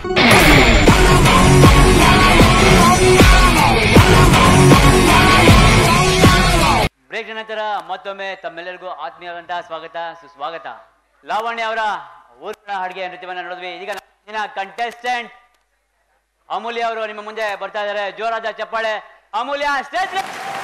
break ನಂತರ ಮತ್ತೊಮ್ಮೆ ತಮ್ಮೆಲ್ಲರಿಗೂ ಆತ್ಮೀಯವಾದಂತಹ ಸ್ವಾಗತ ಸುಸ್ವಾಗತ ಲಾವಣ್ಯ ಅವರ ಊರಿನ ಅಡುಗೆ ನೃತ್ಯವನ್ನ ನೋಡಿದ್ವಿ ಈಗ ನಮ್ಮ ಕಂಟೆಸ್ಟೆಂಟ್ ಅಮೂಲ್ಯ ಅವರು ನಿಮ್ಮ ಮುಂದೆ ಬರ್ತಾ ಇದ್ದಾರೆ ಜೋರಾದ ಚಪ್ಪಾಳೆ ಅಮೂಲ್ಯ ಸ್ಟೇಜ್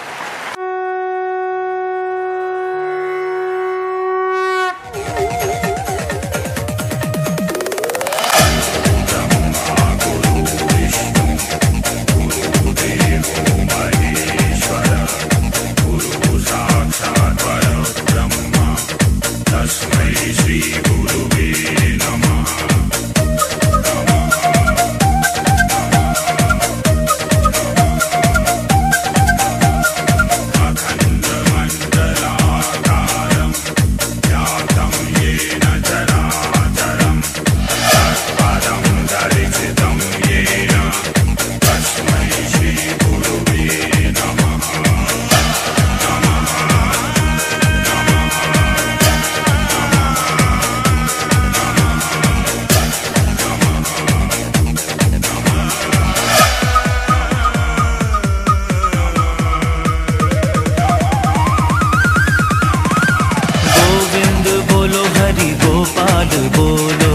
गोविंद बोलो हरि गोपाल बोलो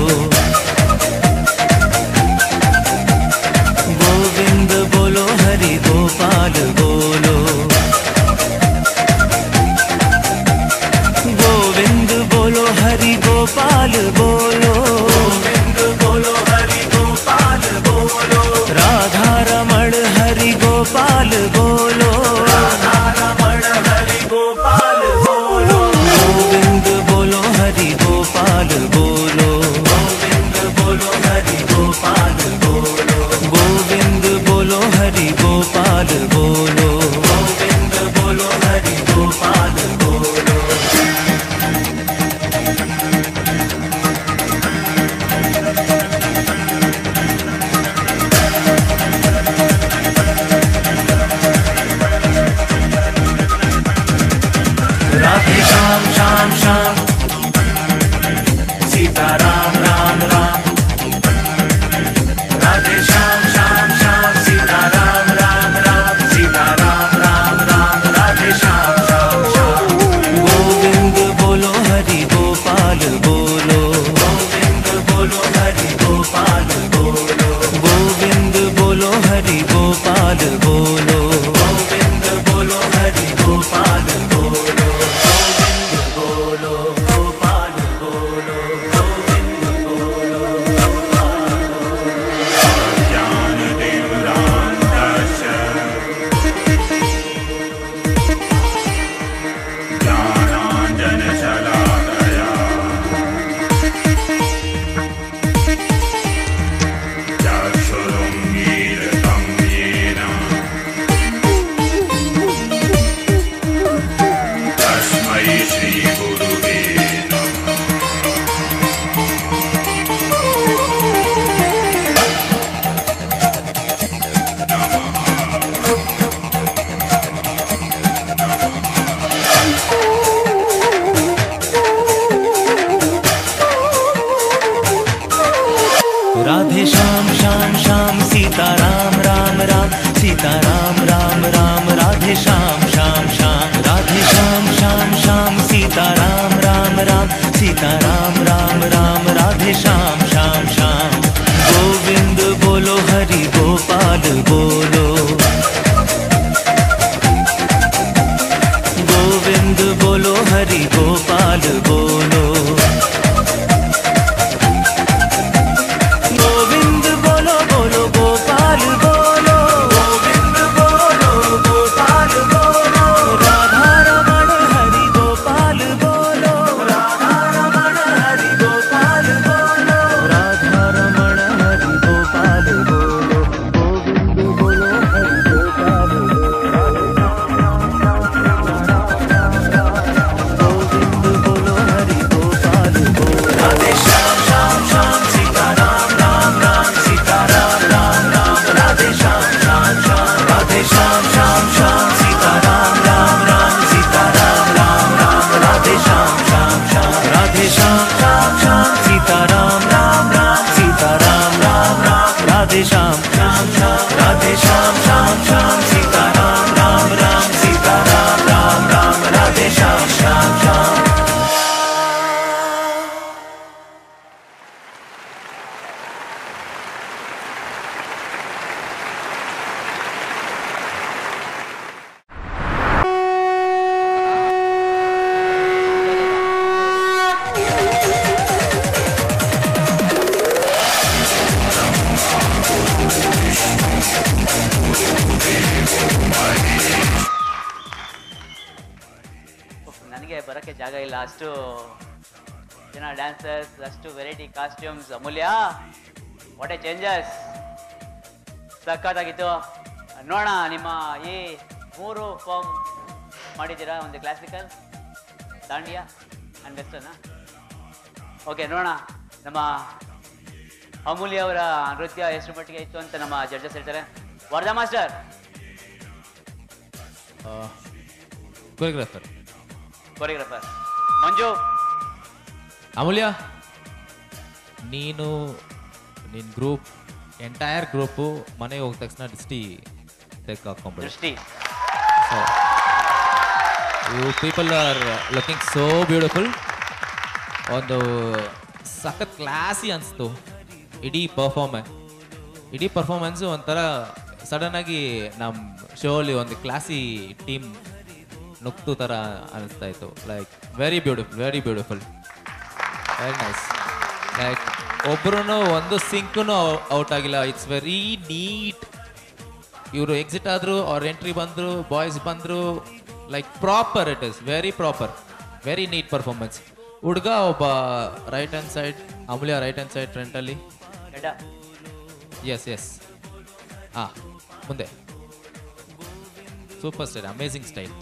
गोविंद बोलो हरि गोपाल बोलो गोविंद बोलो हरि गोपाल बोलो गोविंद बोलो हरि गोपाल बोलो राधा रमण हरि गोपाल बोलो राधा रमण हरि गोपाल बोलो गोविंद बोलो हरि गोपाल बोलो गोविंद बोलो हरि गोपाल बोलो गोविंद बोलो हरि गोपाल बोलो गोविंद बोलो हरि गोपाल बोलो राधे श्याम श्याम श्याम सीता राम राम राम राधे श्याम श्याम श्याम सीता राम राम राम सीता राम राम राम राधे श्याम श्याम श्याम गोविंद बोलो हरि गोपाल बोलो गोविंद बोलो हरि गोपाल बोलो गोविंद बोलो हरि गोपाल बोलो गोविंद बोलो हरि गोपाल बोलो गोविंद बोलो गोपाल बोलो गोविंद बोलो राधे श्याम श्याम श्याम सीता राम राम राम सीता राम राम राम राधे श्याम श्याम श्याम राधे श्याम श्याम श्याम सीता राम राम राम सीता राम राम राम राधे श्याम श्याम श्याम गोविंद बोलो हरि गोपाल बोलो गोविंद बोलो हरि गोपाल बोलो गोविंद बोलो बोलो गोपाल बोलो गोविंद बोलो गोपाल बोलो राधा रमण हरि गोपाल बोलो राधा रमण हरि गोपाल बोलो राधा रमण हरि गोपाल बोलो गोविंद बोलो राधे श्याम श्याम श्याम राधे श्याम श्याम श्याम सीता राम राम राम सीता राम राम राम राधे श्याम श्याम श्याम ಉಫ್, ನನಗೆ ಬರೋಕ್ಕೆ ಜಾಗ ಇಲ್ಲ ಅಷ್ಟು ಜನ ಡ್ಯಾನ್ಸರ್ಸ್ ಅಷ್ಟು variety costumes Amulya what a changes ಸಖತ್ತಾಗಿತ್ತು ನೋಡೋಣ ನಿಮ್ಮ ಈ ಮೂರು ಫಾರ್ಮ್ ಮಾಡಿದ್ದೀರಾ ಒಂದು classical dandiya and western okay ನೋಡೋಣ ನಮ್ಮ ಅಮೂಲ್ಯ ಅವರ ನೃತ್ಯ ಎಷ್ಟು ಮಟ್ಟಿಗೆ ಇತ್ತು ಅಂತ ನಮ್ಮ ಜಡ್ಜಸ್ ಹೇಳ್ತಾರೆ Varada master choreographer choreographer Manju Amulya ನೀನು ನಿನ್ನ ಗ್ರೂಪ್ ಎಂಟೈರ್ ಗ್ರೂಪು ಮನೆಗೆ ಹೋಗಿದ ತಕ್ಷಣ ಡಿಸ್ಟಿ ತೆಗ್ ಹಾಕೊಂಬಿಡಿ ದೃಷ್ಟಿ so you people are looking so beautiful ಒಂದು ಸಖತ್ ಕ್ಲಾಸಿ ಅನಿಸ್ತು ಇಡೀ ಪರ್ಫಾರ್ಮೆನ್ಸ್ ಇಡೀ ಪರ್ಫಾರ್ಮೆನ್ಸು ಒಂಥರ ಸಡನ್ನಾಗಿ ನಮ್ಮ ಶೋಲಿ ಒಂದು ಕ್ಲಾಸಿ ಟೀಮ್ ನುಗ್ತು ಥರ ಅನಿಸ್ತಾ ಇತ್ತು like very beautiful very beautiful very nice like ಒಬ್ಬರು ಒಂದು ಸಿಂಕು ಔಟ್ ಆಗಿಲ್ಲ ಇಟ್ಸ್ ವೆರಿ ನೀಟ್ ಇವರು ಎಕ್ಸಿಟ್ ಆದ್ರು ಅವ್ರ ಎಂಟ್ರಿ ಬಂದ್ರು ಬಾಯ್ಸ್ ಬಂದ್ರು like proper it is very proper very neat performance ಹುಡುಗ ಒಬ್ಬ right hand side Amulya right hand side ಫ್ರಂಟಲ್ಲಿ ಎಡ ಎಸ್ ಎಸ್ ಹಾಂ ಮುಂದೆ ಸೂಪರ್ ಸ್ಟೈಲ್ ಅಮೇಝಿಂಗ್ ಸ್ಟೈಲ್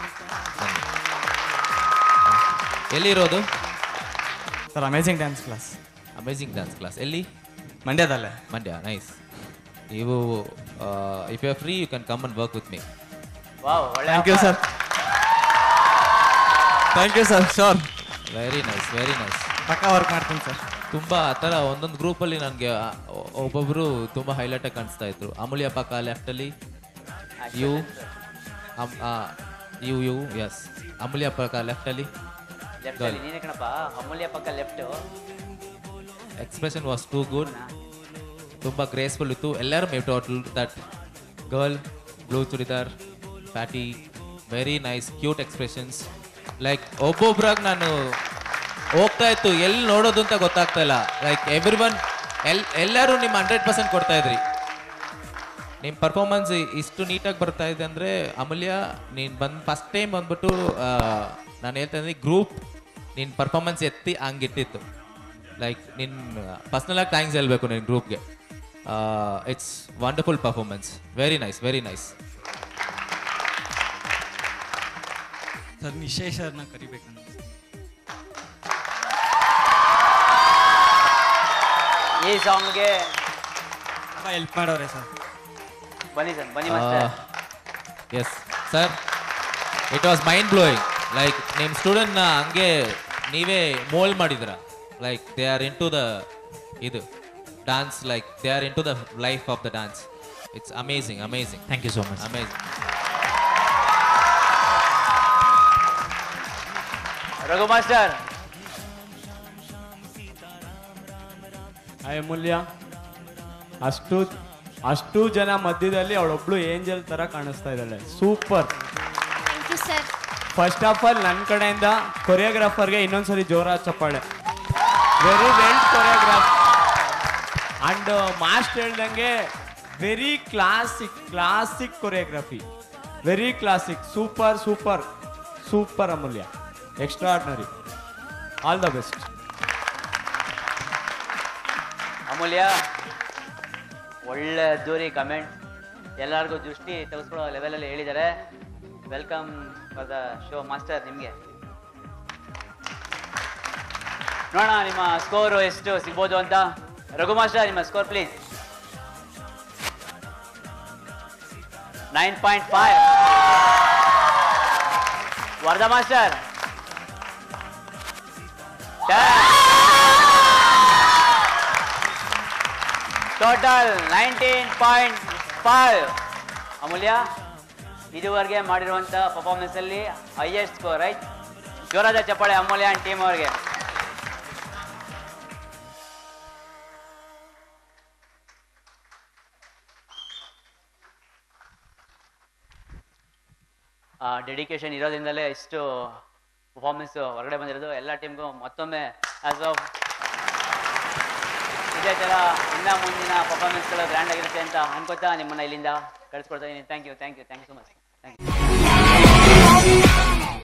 ಎಲ್ಲಿರೋದು sir amazing dance class amazing dance class ಎಲ್ಲಿ ಮಂಡ್ಯದಲ್ಲೇ ಮಂಡ್ಯ ನೈಸ್ ನೀವು if you are free you can come and work with me wow ಒಳ್ಳೆ thank you sir thank you sir sure very nice very nice ಪಕ್ಕ work ಮಾಡ್ತೀನಿ sir ತುಂಬ ಆ ಥರ ಒಂದೊಂದು ಗ್ರೂಪಲ್ಲಿ ನನಗೆ ಒಬ್ಬೊಬ್ಬರು ತುಂಬ ಹೈಲೈಟಾಗಿ ಕಾಣಿಸ್ತಾ ಇದ್ರು ಅಮೂಲ್ಯ ಪಕ್ಕ ಲೆಫ್ಟಲ್ಲಿ you um you you yes Amulya ಪಕ್ಕ ಲೆಫ್ಟಲ್ಲಿ ಲೆಫ್ಟ್ ಅಲ್ಲಿ ನೀನೇ ಕಣಪ್ಪ ಅಮೂಲ್ಯ ಪಕ್ಕ left expression was too good ತುಂಬ ಗ್ರೇಸ್ಫುಲ್ ಇತ್ತು ಎಲ್ಲರೂ move total that girl blue churidar fatty very nice cute expressions like ಒಬ್ಬೊಬ್ರಾಗ ನಾನು ಹೋಗ್ತಾ ಇತ್ತು ಎಲ್ಲಿ ನೋಡೋದು ಅಂತ ಗೊತ್ತಾಗ್ತಾ ಇಲ್ಲ ಲೈಕ್ ಎವ್ರಿ ಒನ್ ಎಲ್ ಎಲ್ಲರೂ ನಿಮ್ಮ ಹಂಡ್ರೆಡ್ ಪರ್ಸೆಂಟ್ ಕೊಡ್ತಾ ಇದ್ರಿ ನಿಮ್ಮ ಪರ್ಫಾರ್ಮೆನ್ಸ್ ಇಷ್ಟು ನೀಟಾಗಿ ಬರ್ತಾ ಇದೆ ಅಂದರೆ ಅಮೂಲ್ಯ ನೀನು ಬಂದು ಫಸ್ಟ್ ಟೈಮ್ ಬಂದ್ಬಿಟ್ಟು ನಾನು ಹೇಳ್ತಾ ಇದ್ದೀನಿ ಗ್ರೂಪ್ ನಿನ್ನ ಪರ್ಫಾರ್ಮೆನ್ಸ್ ಎತ್ತಿ ಹಂಗಿಟ್ಟಿತ್ತು ಲೈಕ್ ನಿನ್ನ ಪರ್ಸ್ನಲಾಗಿ ಥ್ಯಾಂಕ್ಸ್ ಹೇಳ್ಬೇಕು ನಿನ್ನ ಗ್ರೂಪ್ಗೆ it's wonderful performance very nice very nice sir Nishesh ಸರ್ನ ಕರಿಬೇಕಂತ ಈ ಸಾಂಗ್ಗೆ ತುಂಬ ಹೆಲ್ಪ್ ಮಾಡೋರೆ ಸರ್ ಬನ್ನಿ ಸರ್ ಬನ್ನಿ master yes sir it was mind blowing like ನಿಮ್ಮ ಸ್ಟೂಡೆಂಟ್ನ ಹಂಗೆ ನೀವೇ ಮೋಲ್ಡ್ ಮಾಡಿದ್ರ like they are into the ಇದು dance like they are into the life of the dance it's amazing amazing thank you so much amazing Raghu master hi Amulya ಅಷ್ಟು ಅಷ್ಟು ಜನ ಮಧ್ಯದಲ್ಲಿ ಅವಳೊಬ್ಳು ಏಂಜಲ್ ತರ ಕಾಣಿಸ್ತಾ ಇದ್ದಾಳೆ super thank you sir first of all ನನ್ನ ಕಡೆಯಿಂದ ಕೊರಿಯೋಗ್ರಾಫರ್ಗೆ ಇನ್ನೊಂದ್ಸರಿ ಜೋರ ಚಪ್ಪಾಳೆ very well choreograph and master ಹೇಳ್ದಂಗೆ very classic classic choreography very classic super super super Amulya extraordinary all the best Amulya ಒಳ್ಳೆ ಅದ್ದೂರಿ ಕಮೆಂಟ್ ಎಲ್ಲರಿಗೂ ದೃಷ್ಟಿ ತೆಗೆಸ್ಕೊಳ್ಳೋ ಲೆವೆಲಲ್ಲಿ ಹೇಳಿದ್ದಾರೆ welcome for the show master ನಿಮಗೆ ನೋಡೋಣ ನಿಮ್ಮ ಸ್ಕೋರು ಎಷ್ಟು ಸಿಗ್ಬೋದು ಅಂತ ರಘು ಮಾಸ್ಟರ್ ನಿಮ್ಮ score please nine point five Vardha master total nineteen point five Amulya ಇದುವರೆಗೆ ಮಾಡಿರುವಂಥ ಪರ್ಫಾರ್ಮೆನ್ಸಲ್ಲಿ ಹೈಯೆಸ್ಟ್ ಸ್ಕೋರ್ ರೈಟ್ ಜೋರಾದ ಚಪ್ಪಾಳೆ ಅಮೂಲ್ಯ ಆ್ಯಂಡ್ ಟೀಮ್ ಅವ್ರಿಗೆ ಡೆಡಿಕೇಶನ್ ಇರೋದ್ರಿಂದಲೇ ಇಷ್ಟು ಪರ್ಫಾರ್ಮೆನ್ಸ್ ಹೊರಗಡೆ ಬಂದಿರೋದು ಎಲ್ಲ ಟೀಮ್ಗೂ ಮತ್ತೊಮ್ಮೆ ಆಸ್ ಆಫ್ ಇದೇ ಥರ ಇನ್ನ ಮುಂದಿನ ಪರ್ಫಾರ್ಮೆನ್ಸ್ಗಳು ಗ್ರ್ಯಾಂಡ್ ಆಗಿರುತ್ತೆ ಅಂತ ಅನ್ಕೋತಾ ನಿಮ್ಮನ್ನ ಇಲ್ಲಿಂದ ಕಳಿಸ್ಕೊಡ್ತಾ ಇದ್ದೀನಿ thank you thank you thank you so much thank you